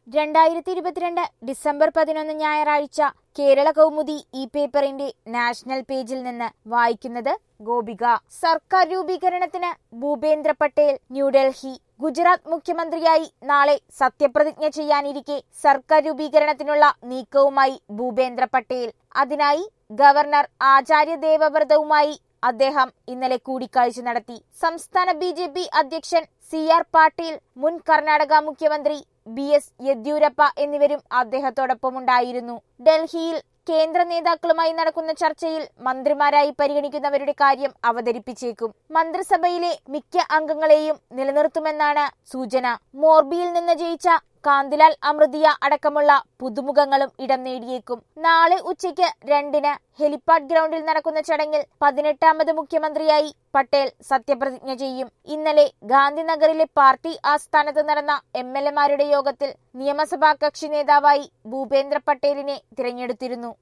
രണ്ടായിരത്തി ഇരുപത്തിരണ്ട് ഡിസംബർ പതിനൊന്ന് ഞായറാഴ്ച കേരള കൗമുദി ഈ പേപ്പറിന്റെ നാഷണൽ പേജിൽ നിന്ന് വായിക്കുന്നത് ഗോപിക സർക്കാർ രൂപീകരണത്തിന് ഭൂപേന്ദ്ര പട്ടേൽ ന്യൂഡൽഹി ഗുജറാത്ത് മുഖ്യമന്ത്രിയായി നാളെ സത്യപ്രതിജ്ഞ ചെയ്യാനിരിക്കെ സർക്കാർ രൂപീകരണത്തിനുള്ള നീക്കവുമായി ഭൂപേന്ദ്ര പട്ടേൽ അതിനായി ഗവർണർ ആചാര്യ ദേവവ്രതവുമായി അദ്ദേഹം ഇന്നലെ കൂടിക്കാഴ്ച നടത്തി സംസ്ഥാന ബി ജെ പി അധ്യക്ഷൻ സി ആർ പാട്ടീൽ മുൻ കർണാടക മുഖ്യമന്ത്രി ബി എസ് യെദ്യൂരപ്പ എന്നിവരും അദ്ദേഹത്തോടൊപ്പമുണ്ടായിരുന്നു ഡൽഹിയിൽ കേന്ദ്ര നേതാക്കളുമായി നടക്കുന്ന ചർച്ചയിൽ മന്ത്രിമാരായി പരിഗണിക്കുന്നവരുടെ കാര്യം അവതരിപ്പിച്ചേക്കും മന്ത്രിസഭയിലെ മിക്ക അംഗങ്ങളെയും നിലനിർത്തുമെന്നാണ് സൂചന മോർബിയിൽ നിന്ന് ജയിച്ച കാന്തിലാൽ അമൃതിയ അടക്കമുള്ള പുതുമുഖങ്ങളും ഇടം നേടിയേക്കും നാളെ ഉച്ചയ്ക്ക് രണ്ടിന് ഹെലിപ്പാഡ് ഗ്രൗണ്ടിൽ നടക്കുന്ന ചടങ്ങിൽ പതിനെട്ടാമത് മുഖ്യമന്ത്രിയായി പട്ടേൽ സത്യപ്രതിജ്ഞ ചെയ്യും ഇന്നലെ ഗാന്ധിനഗറിലെ പാർട്ടി ആസ്ഥാനത്ത് നടന്ന എം എൽ എമാരുടെ യോഗത്തിൽ നിയമസഭാ കക്ഷി നേതാവായി ഭൂപേന്ദ്ര പട്ടേലിനെ തിരഞ്ഞെടുത്തിരുന്നു